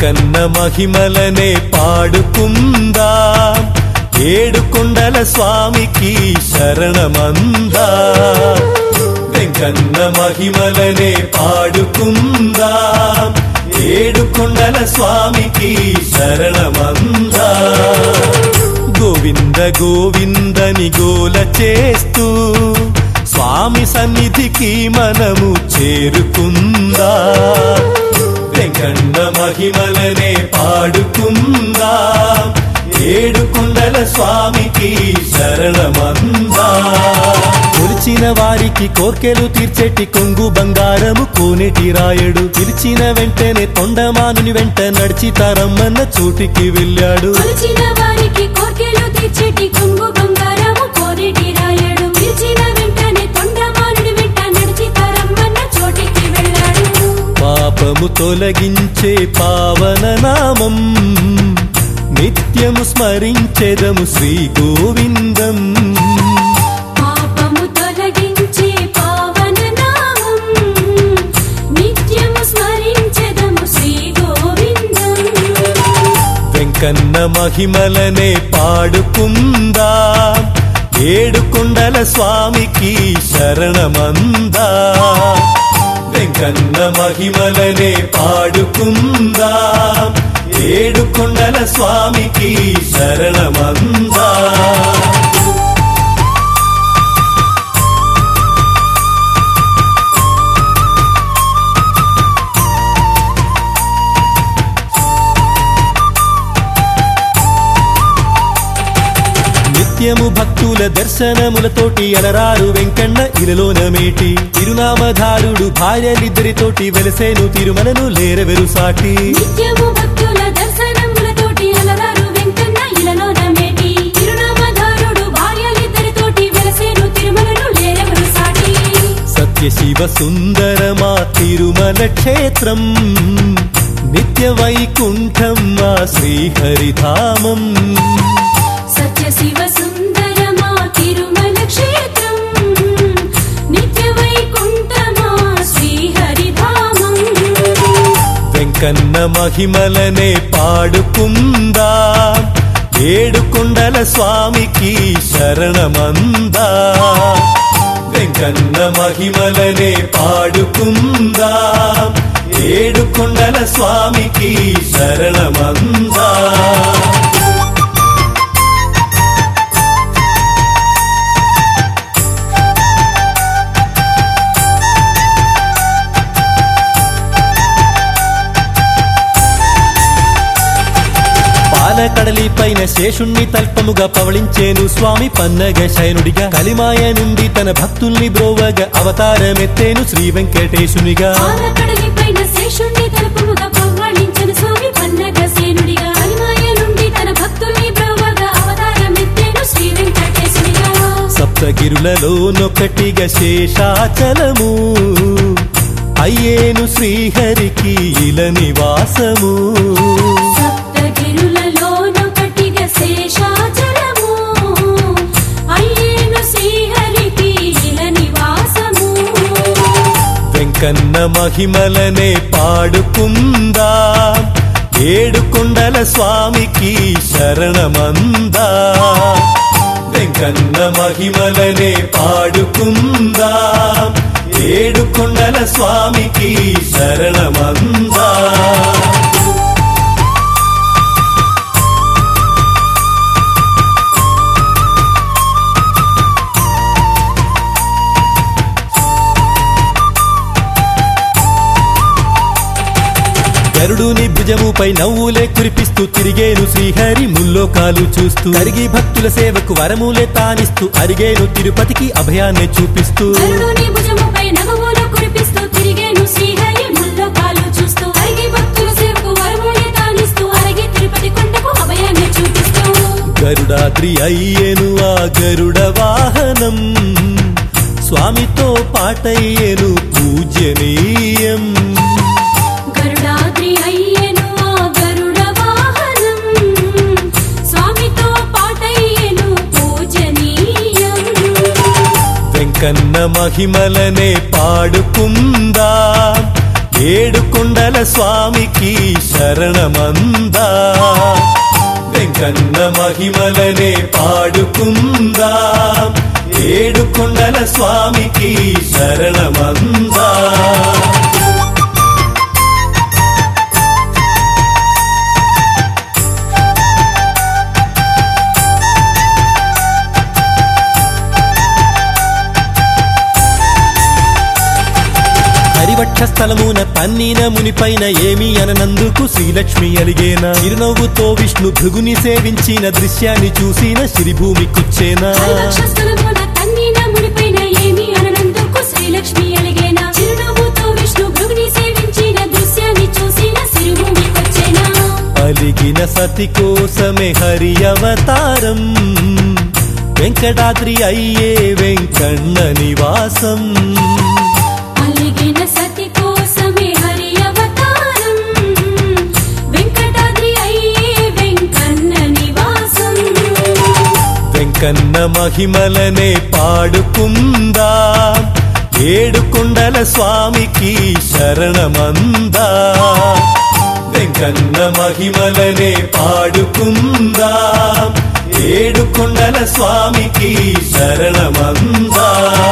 వెంకన్న మహిమలనే పాడుకుందా ఏడు కొండల స్వామికి శరణమందా వెంకన్న మహిమలనే పాడుకుందా ఏడు కొండల స్వామికి శరణమందా గోవింద గోవిందని గోల చేస్తూ స్వామి సన్నిధికి మనము చేరుకుందా వెంకన్న మహిమలనే పాడుకుందా ఏడు కొండల స్వామికి శరణమందా కొలిచిన వారికి కోర్కెలు తీర్చెట్టి కొంగు బంగారము కోనేటి రాయడు పిలిచిన వెంటనే తొండమానుని వెంట నడిచి తరమ్మన్న చోటికి వెళ్ళాడు కొలిచిన వారికి కోర్కెలు తీర్చేటి కొంగు బంగారము కోనేటి రాయడు పిలిచిన వెంటనే తొండమానుడి వెంట నడిచి తరమ్మన్న చోటికి వెళ్ళాడు పాపము తొలగించే పావన నామం నిత్యము స్మరించెదము శ్రీ గోవిందం పాపము తొలగించే పావన నామం నిత్యము స్మరించెదము శ్రీ గోవిందం వెంకన్న మహిమలనే పాడుకుందా ఏడు కొండల స్వామికి శరణమందా వెంకన్న మహిమలనే పాడుకుందా ఏడు కొండల స్వామికి శరణమందా నిత్యము భక్తుల దర్శనములతోటి అలరారు వెంకన్న ఇలలోన మేటి తిరునామధారుడు భార్యలిద్దరితోటి వెలసేను తిరుమలను లేరవెరు సాటి నిత్యము భక్తుల దర్శనములతోటి అలరారు వెంకన్న ఇలలోన మేటి తిరునామధారుడు భార్యలిద్దరితోటి వెలసేను తిరుమలను లేరెవరు సాటి సత్య శివ సుందరమా తిరుమల క్షేత్రం నిత్య వైకుంఠం మా శ్రీహరిధామం సత్య శివ సుందరమా తిరుమల క్షేత్రం నిత్య వైకుంఠమా శ్రీహరిధామం వెంకన్న మహిమలనే పాడుకుందా ఏడు కొండల స్వామికి శరణమందా వెంకన్న మహిమలనే పాడుకుందా ఏడు కొండల స్వామికి శరణమందా పాలకడలి పైన శేషుణ్ణి తల్పముగా పవళించేను స్వామి పన్నగ శయనుడిగా కలిమాయ నుండి తన భక్తుల్ని బ్రోవగా అవతారమెత్తేను శ్రీ వెంకటేశునిగా ఆలకడలి పైన శేషుణ్ణి తలుపుముగా పవ్వాళించిన స్వామి పన్నగ సేనుడిగా అలిమాయ నుండి తన భక్తుల్ని బ్రోవగా అవతారమెత్తేను శ్రీ వెంకటేశునిగా సప్తగిరులలోనొకటిగా శేషాచలము అయ్యేను శ్రీహరికి ఇల నివాసము సప్తగిరులలోనొకటిగా శేషాచలము అయ్యేను శ్రీహరికి ఇల నివాసము వెంకన్న మహిమలనే పాడుకుందా ఏడు కొండల స్వామికి శరణమందా వెంకన్న మహిమలనే పాడుకుందా ఏడు కొండల స్వామికి శరణమందా గరుడుని భుజముపై నవ్వులే కురిపిస్తూ తిరిగేను శ్రీహరి ముల్లోకాలు చూస్తూ కరిగి భక్తుల సేవకు వరములే తానిస్తూ అరిగేను తిరుపతికి అభయాన్ని చూపిస్తూ గరుడుని భుజముపై నగములు కురిపిస్తూ తిరిగేను శ్రీహరి ముల్లోకాలు చూస్తూ అరిగి భక్తుల సేవకు వరములే తానిస్తూ అరిగి తిరుపతి కొండకు అభయాన్ని చూపిస్తూ గరుడాద్రి అయ్యేను ఆ గరుడ వాహనం స్వామితో పాటయ్యేను పూజనీయం గరుడాద్రి అయ్యెను ఆ గరుడ వాహనం స్వామితో పాటయ్యెను పూజనీయం వెంకన్న మహిమలనే పాడుకుందా ఏడు కొండల స్వామికి శరణమందా వెంకన్న మహిమలనే పాడుకుందా ఏడు కొండల స్వామికి శరణమందా హరివక్ష స్థలమున తన్నీన మునిపైన ఏమి అననందుకు శ్రీలక్ష్మి అలిగేనా చిరునవ్వుతో విష్ణు భృగుని సేవించిన దృశ్యాన్ని చూసిన శ్రీభూమి కుచ్చేనా హరివక్షస్థలమున తన్నిన మునిపైన ఏమి అననందుకు శ్రీలక్ష్మి అలిగేనా చిరునవ్వుతో విష్ణు భృగుని సేవించిన దృశ్యాన్ని చూసిన సిరుభూమికొచ్చేనా అలిగిన సతి కోసమే హరి అవతారం వెంకటాద్రి అయ్యే వెంకన్న నివాసం అలిగిన సతి కోసమే హరి అవతారం వెంకటాద్రి అయ్యే వెంకన్న నివాసం వెంకన్న మహిమలనే పాడుకుందా ఏడు కొండల స్వామికి శరణమందా వెంకన్న మహిమలనే పాడుకుందా ఏడు కొండల స్వామికి శరణమందా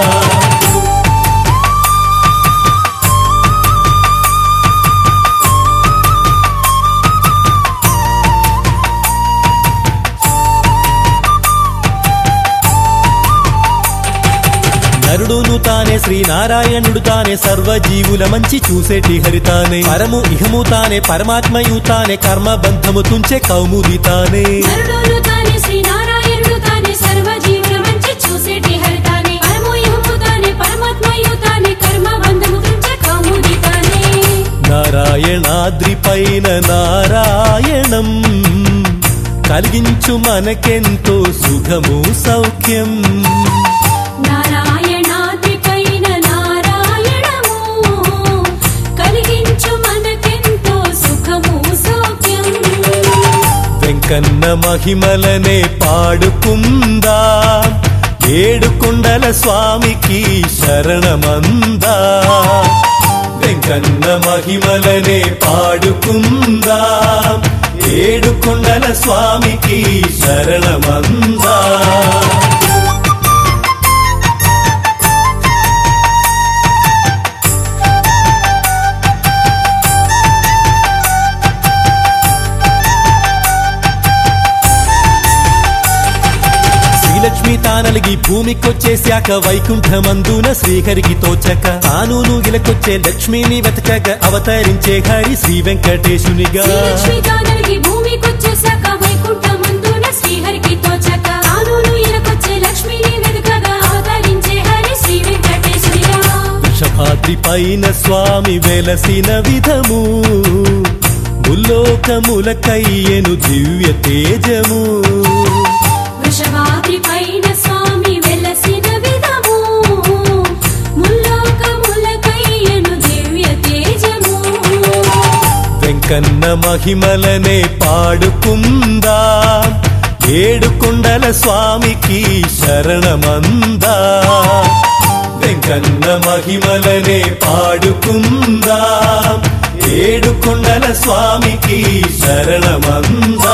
నరుడును తానే శ్రీనారాయణుడు తానే సర్వజీవుల మంచి చూసేటి హరితానే పరము ఇహము తానే పరమాత్మయు తానే కర్మ బంధము తుంచే కౌముది తానే నరుడును తానే శ్రీనారాయణుడు తానే సర్వజీవుల మంచి చూసేటి హరితానే పరమోయము తానే పరమాత్మయు తానే కర్మ బంధము తుంచే కౌముది తానే నారాయణాద్రి పైన నారాయణం కలిగించు మనకెంతో సుఖము సౌఖ్యం నారాయణాద్రి పైన నారాయణము కలిగించు మనకెంతో సుఖము సౌఖ్యం వెంకన్న మహిమలనే పాడుకుందా ఏడు కొండల స్వామికి శరణమందా వెంకన్న మహిమలనే పాడుకుందా ఏడు కొండల స్వామికి శరణమందా శ్రీలక్ష్మి తానలిగి భూమికొచ్చేశాక వైకుంఠమందున శ్రీహరికి తోచక తానును ఇలకొచ్చే లక్ష్మిని వెతకక అవతరించే హరి శ్రీ వెంకటేశునిగా శ్రీలక్ష్మి దానలిగి భూమికొచ్చేశాక వైకుంఠమందున శ్రీహరికి తోచక తానును ఇలకొచ్చే లక్ష్మిని వెనుకగా అవతరించే హరి శ్రీ వెంకటేశ్వరిగా వృషభాద్రి పైన స్వామి వెలసిన విధము ముల్లోకములకయ్యను దివ్య తేజము వృషభాద్రి పైన స్వామి వెలసిన విధము ముల్లోకములకయ్యను దివ్య తేజము వెంకన్న మహిమలనే పాడుకుందా ఏడు కొండల స్వామికి శరణమందా వెంకన్న మహిమలనే పాడుకుందా ఏడు కొండల స్వామికి శరణమందా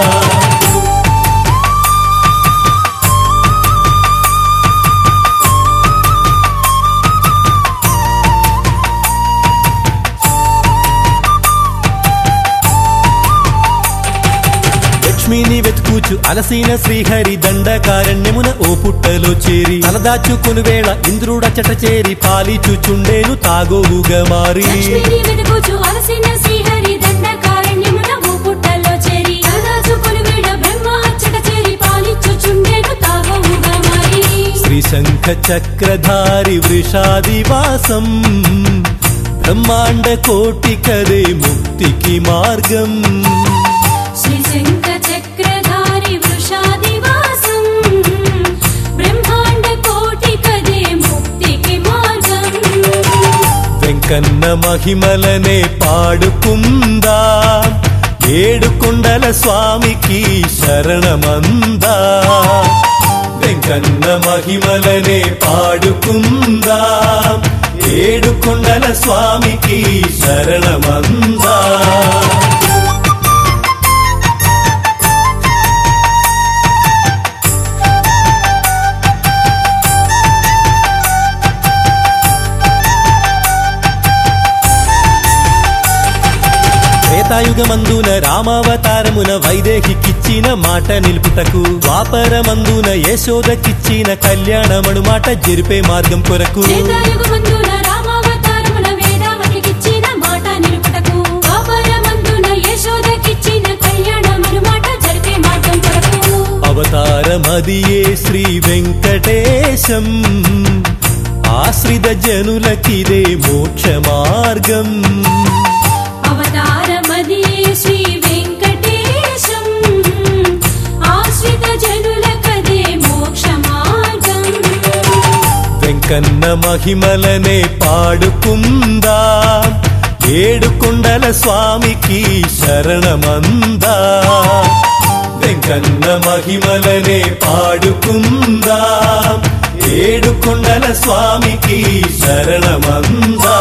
లక్ష్మిని వెతుకుచు అలసిన శ్రీహరి దండకారణ్యమున ఓ పుట్టలో చేరి తలదాచుకుని వేళ ఇంద్రుడచట చేరి పాలిచుచుండేను తాగోవుగా మారి లక్ష్మిని వెతుకుచు అలసిన శ్రీహరి దండకారణ్యమున ఓ పుట్టలో చేరి తలదాచుకొని వేళ బ్రహ్మ అచ్చట చేరి పాలిచ్చుచుండెను తాగవుగా మారి శ్రీ శంఖ చక్రధారి వృషాదివాసం బ్రహ్మాండ కోటి కదే ముక్తికి మార్గం శ్రీ శంఖ చక్రధారి వృషాదివాసం బ్రహ్మాండ కోటి కదే ముక్తికి మార్గం వెంకన్న మహిమలనే పాడుకుందా ఏడు కొండల స్వామికి శరణమందా వెంకన్న మహిమలనే పాడుకుందా ఏడు కొండల స్వామికి శరణమందా త్రేతాయుగమందున రామావతారమున వైదేహికిచ్చిన మాట నిలుపుటకు ద్వాపరమందున యశోదకిచ్చిన కళ్యాణమణు మాట జరిపే మార్గం కొరకు త్రేతాయుగమందున రామావతారమున వేదావతికిచ్చిన మాట నిలుపుటకు ద్వాపరమందున యశోదకిచ్చిన కళ్యాణమను మాట జరిపే మార్గం కొరకు అవతారమదియే శ్రీ వెంకటేశం ఆశ్రిత జనులకిదే మోక్ష మార్గం అవతారమదియే శ్రీ వెంకటేశం ఆశ్రిత జనులకదే మోక్ష మార్గం వెంకన్న మహిమలనే పాడుకుందా ఏడు కొండల స్వామికి శరణమందా వెంకన్న మహిమలనే పాడుకుందా ఏడు కొండల స్వామికి శరణమందా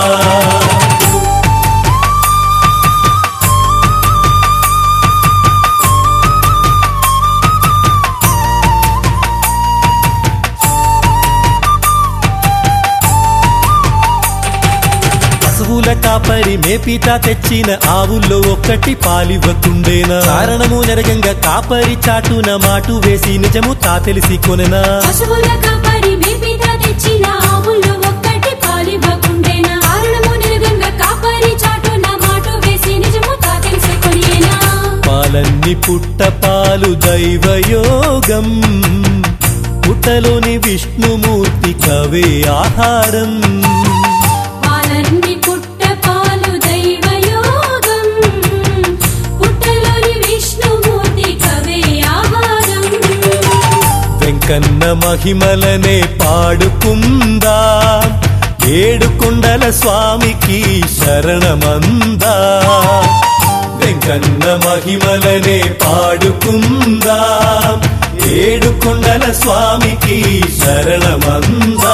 పశువుల కాపరి మేపిత తెచ్చిన ఆవుల్లో ఒక్కటి పాలివ్వకుండేనా కారణము నెరగంగా కాపరి చాటున మాటు వేసి నిజము తా తెలిసి కొనెనా పశువుల కాపరి మేపిత తెచ్చిన ఆవుల్లో ఒక్కటి పాలివ్వకుండేనా కారణము నిరగంగా కాపరి చాటున మాటు వేసి నిజము తా తెలిసి కొనియేనా పాలన్ని పుట్ట పాలు దైవయోగం పుట్టలోని విష్ణుమూర్తి కవే ఆహారం పాలన్ని పుట్ట పాలు దైవయోగం పుట్టలోని విష్ణుమూర్తి కవే ఆహారం వెంకన్న మహిమలనే పాడుకుందా ఏడు కొండల స్వామికి శరణమందా వెంకన్న మహిమలనే పాడుకుందా ఏడు కొండల స్వామికి శరణమందా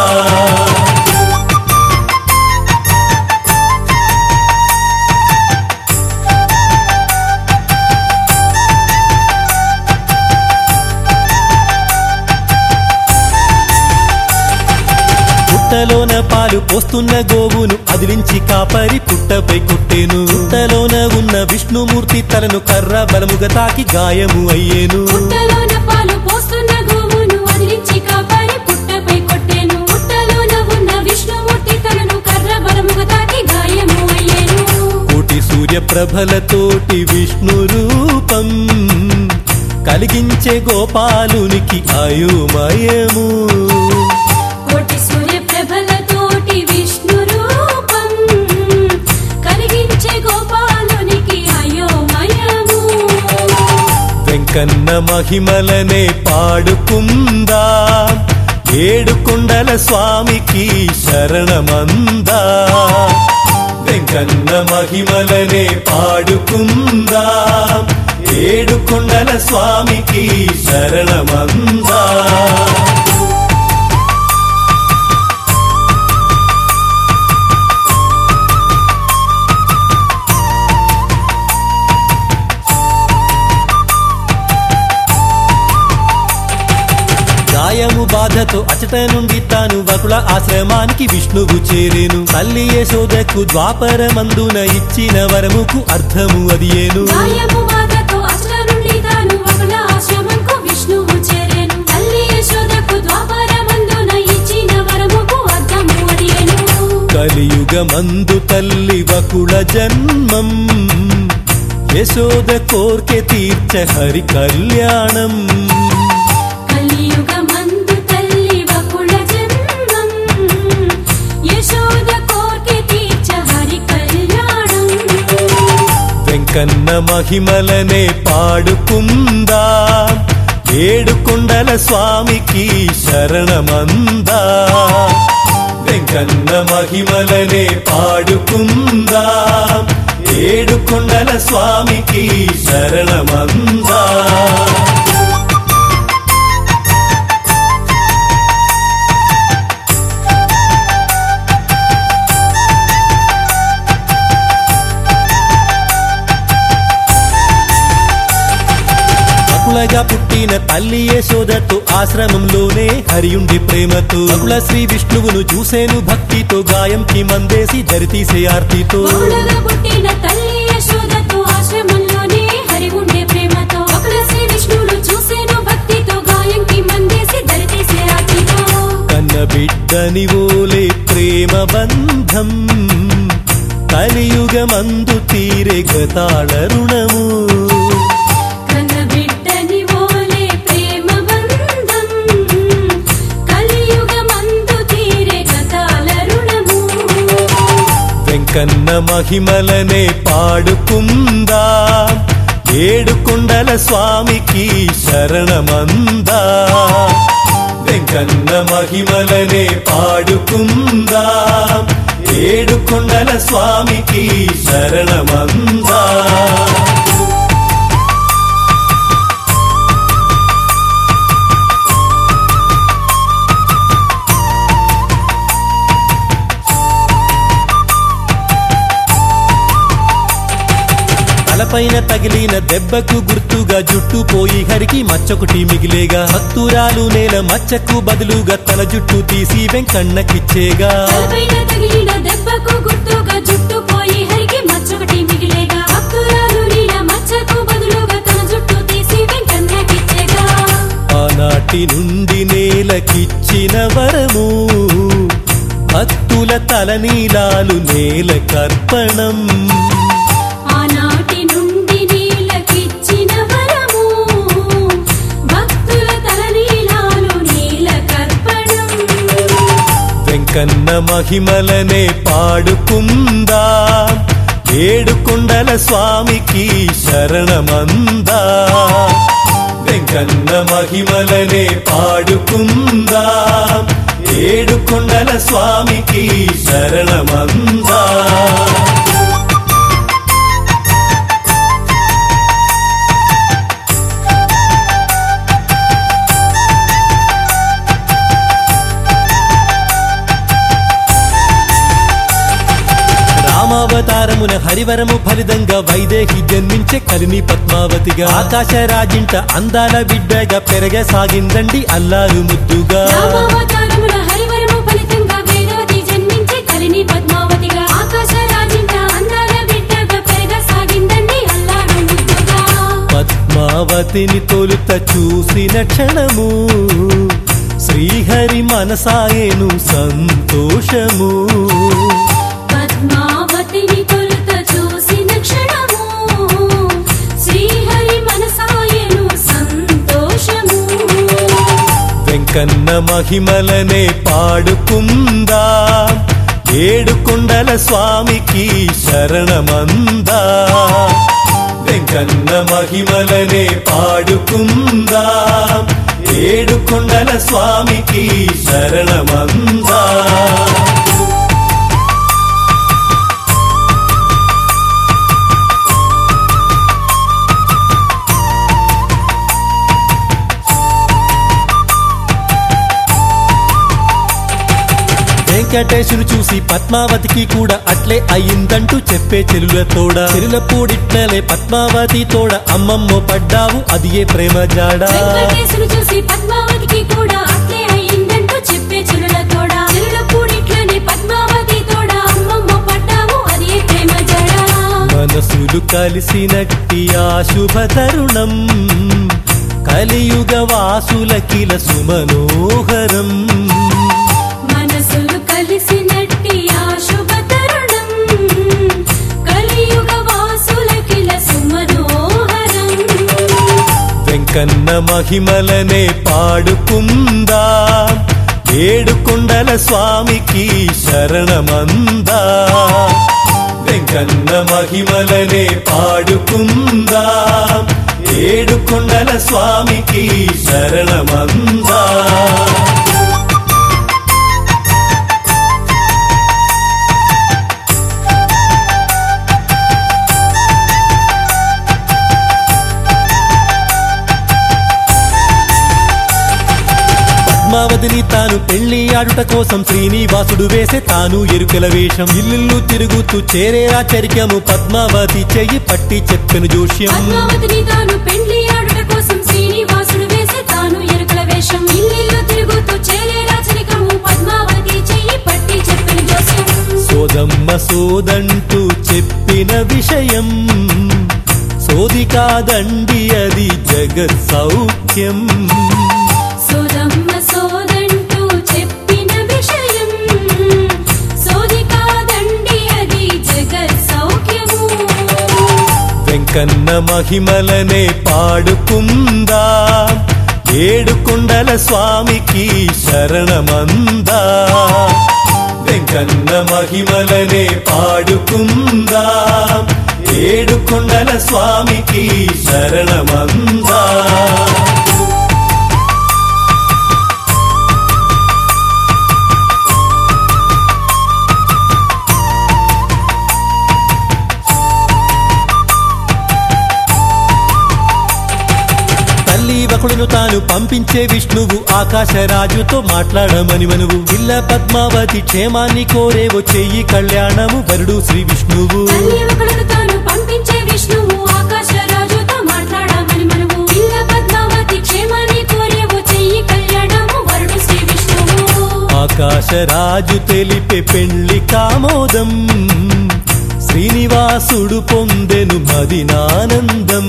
పుట్టలోన పాలు పోస్తున్న గోవును అదిలించి కాపరి పుట్టపై కొట్టేను పుట్టలోన ఉన్న విష్ణుమూర్తి తలను కర్ర బలముగా తాకి గాయము అయ్యేను పుట్టలోన పాలు పోస్తున్న గోవును వదిలించి కాపాడి పుట్టపై కొట్టేను పుట్టలోన ఉన్న విష్ణుమూర్తి తనను కర్ర బలముగా తాకి గాయము అయ్యేను కోటి సూర్య ప్రభలతోటి విష్ణు రూపం కలిగించే గోపాలునికి అయోమయము కోటి సూర్య ప్రభలతోటి విష్ణు రూపం కలిగించే గోపాలునికి అయోమయము వెంకన్న మహిమలనే పాడుకుందా ఏడు కొండల స్వామికి శరణమందా వెంకన్న మహిమలనే పాడుకుందా ఏడు కొండల స్వామికి శరణమందా గాయము బాధతో అచట నుండి తాను వకుల ఆశ్రమానికి విష్ణువు చేరేను తల్లి యశోదకు ద్వాపరమందున ఇచ్చిన వరముకు అర్థము అదియేను గాయము బాధతో అసల నుండి తాను ఒకల ఆశ్రమంకు విష్ణువు చేరేను తల్లి యశోదకు ద్వాపరమందున ఇచ్చిన వరముకు అర్థము అడిగెను కలియుగమందు తల్లి వకుళ జన్మం యశోద కోర్కె తీర్చ హరి కళ్యాణం కలియుగమందు తల్లి వకుళ జన్మం యశోద కోర్కె తీర్చ హరి కళ్యాణం వెంకన్న మహిమలనే పాడుకుందా ఏడు కొండల స్వామికి శరణమందా వెంకన్న మహిమలనే పాడుకుందా ఏడు కొండల స్వామికి శరణమందా బిడ్డగా పుట్టిన తల్లి యశోదతో ఆశ్రమంలోనే హరియుండి ప్రేమతో బహుళ శ్రీ విష్ణువును చూసేను భక్తితో గాయంకి మందేసి దరితీసే ఆర్తితో బహుళగా పుట్టిన తల్లి యశోదతో ఆశ్రమంలోనే హరి ఉండే ప్రేమతో ఒకల శ్రీ విష్ణువును చూసేను భక్తితో గాయంకి మందేసి దరితీసే రాత్రితో కన్న బిడ్డని ఓలే ప్రేమ బంధం కలియుగమందు తీరే గతాళ రుణము కన్న బిడ్డని ఓలే ప్రేమ బంధం కలియుగమందు తీరే గతాల రుణము వెంకన్న మహిమలనే పాడుకుందా ఏడుకొండల స్వామికి శరణమందా వెంకన్న మహిమలనే పాడుకుందా ఏడుకొండల స్వామికి శరణమందా తలపైన తగిలిన దెబ్బకు గుర్తుగా జుట్టు పోయి హరికి మచ్చొకటి మిగిలేగా భక్తురాలు నేల మచ్చకు బదులుగా తన జుట్టు తీసి వెంకన్నకిచ్చేగా తలపైన తగిలిన దెబ్బకు గుర్తుగా జుట్టు పోయి హరికి మచ్చొకటి మిగిలేగా భక్తురాలు నీల మచ్చకు బదులుగా తన జుట్టు తీసి వెంకన్నకిచ్చేగా ఆనాటి నుండి నేలకిచ్చిన వరము భక్తుల తలనీలాలు నేల కర్పణం ఆనాటి నుండి నీలకిచ్చిన వరము భక్తుల తలనీలాలు నీల కర్పణం వెంకన్న మహిమలనే పాడుకుందా ఏడుకొండల స్వామికి శరణమందా వెంకన్న మహిమలనే పాడుకుందా ఏడుకొండల స్వామికి శరణమందా రామావతారమున హరివరము ఫలితంగా వైదేహి జన్మించే కలిని పద్మావతిగా ఆకాశ రాజింట అందాల బిడ్డగా పెరగసాగిందండి అల్లారు ముద్దుగా రామావతారమున హరివరము ఫలితంగా వేదవతి జన్మించి కలిని పద్మావతిగా ఆకాశ రాజింట అందాల బిడ్డగా పెరగసాగిందండి అల్లాడు ముద్దుగా పద్మావతిని తొలుత చూసిన క్షణము శ్రీహరి మనసాయేను సంతోషము పద్మావతిని తొలుత చూసిన క్షణము శ్రీహరి మనసాయను సంతోషము వెంకన్న మహిమలనే పాడుకుందా ఏడుకొండల స్వామికి శరణమందా వెంకన్న మహిమలనే పాడుకుందా ఏడుకొండల స్వామికి శరణమందా వెంకటేశును చూసి పద్మావతికి కూడా అట్లే అయ్యిందంటూ చెప్పే చెలుల తోడ చెలుల పూడిట్లలే పద్మావతి తోడ అమ్మమ్మ పడ్డావు అది ఏ ప్రేమ జాడా వెంకటేశును చూసి పద్మావతికి కూడా అట్లే అయ్యిందంటూ చెప్పే చెరుల తోడ చెరుల పూడిట్లోని పద్మావతి తోడ అమ్మమ్మ పడ్డాము అది ఏ ప్రేమ జడ మనసులు కలిసినట్టి ఆ శుభ తరుణం కలియుగ వాసులకిల సుమనోహరం మనసులు కలిసినట్టి ఆ శుభ తరుణం కలియుగ వాసులకిల సుమనోహరం వెంకన్న మహిమలనే పాడుకుందా ఏడుకొండల స్వామికి శరణమందా వెంకన్న మహిమలనే పాడుకుందా ఏడుకొండల స్వామికి శరణమందా పద్మావతిని తాను పెళ్లి ఆడుట కోసం శ్రీనివాసుడు వేసే తాను ఎరుకల వేషం ఇల్లు తిరుగుతూ చేరేరా చరికము పద్మావతి చెయ్యి పట్టి చెప్పెను జోష్యం పద్మావతిని తాను పెండ్లి ఆడుట కోసం శ్రీనివాసుడు సోదంటూ చెప్పిన విషయం సోది కాదండి అది జగత్ సౌఖ్యం సోదమ్మ సోదంటూ చెప్పిన విషయం సోది కాదండి అది జగత్ సౌఖ్యము వెంకన్న మహిమలనే పాడుకుందా ఏడుకొండల స్వామికి శరణమందా వెంకన్న మహిమలనే పాడుకుందా ఏడుకొండల స్వామికి శరణమందా తల్లి ఒకడును తాను పంపించే విష్ణువు ఆకాశరాజుతో మాట్లాడమని మనువు ఇల్ల పద్మావతి క్షేమాన్ని కోరేవో చెయ్యి కళ్యాణము వరుడు శ్రీ విష్ణువు తల్లి ఒకడును తాను పంపించే విష్ణువు ఆకాశరాజుతో మాట్లాడమని మనము ఇల్ల పద్మావతి క్షేమాన్ని కోరేవు చెయ్యి కళ్యాణము వరుడు శ్రీ విష్ణువు ఆకాశరాజు తెలిపే పెళ్లి కామోదం శ్రీనివాసుడు పొందెను మదినానందం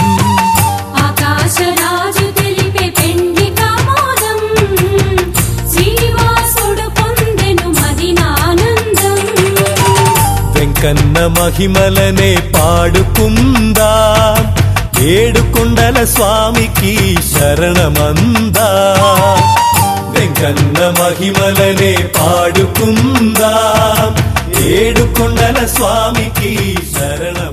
ఆకాశరాజు తెలిపే పెండి కామోదం శ్రీనివాసుడు పొందెను మదినానందం వెంకన్న మహిమలనే పాడుకుందా ఏడుకొండల స్వామికి శరణమందా వెంకన్న మహిమలనే పాడుకుందా ఏడుకొండల స్వామికి శరణం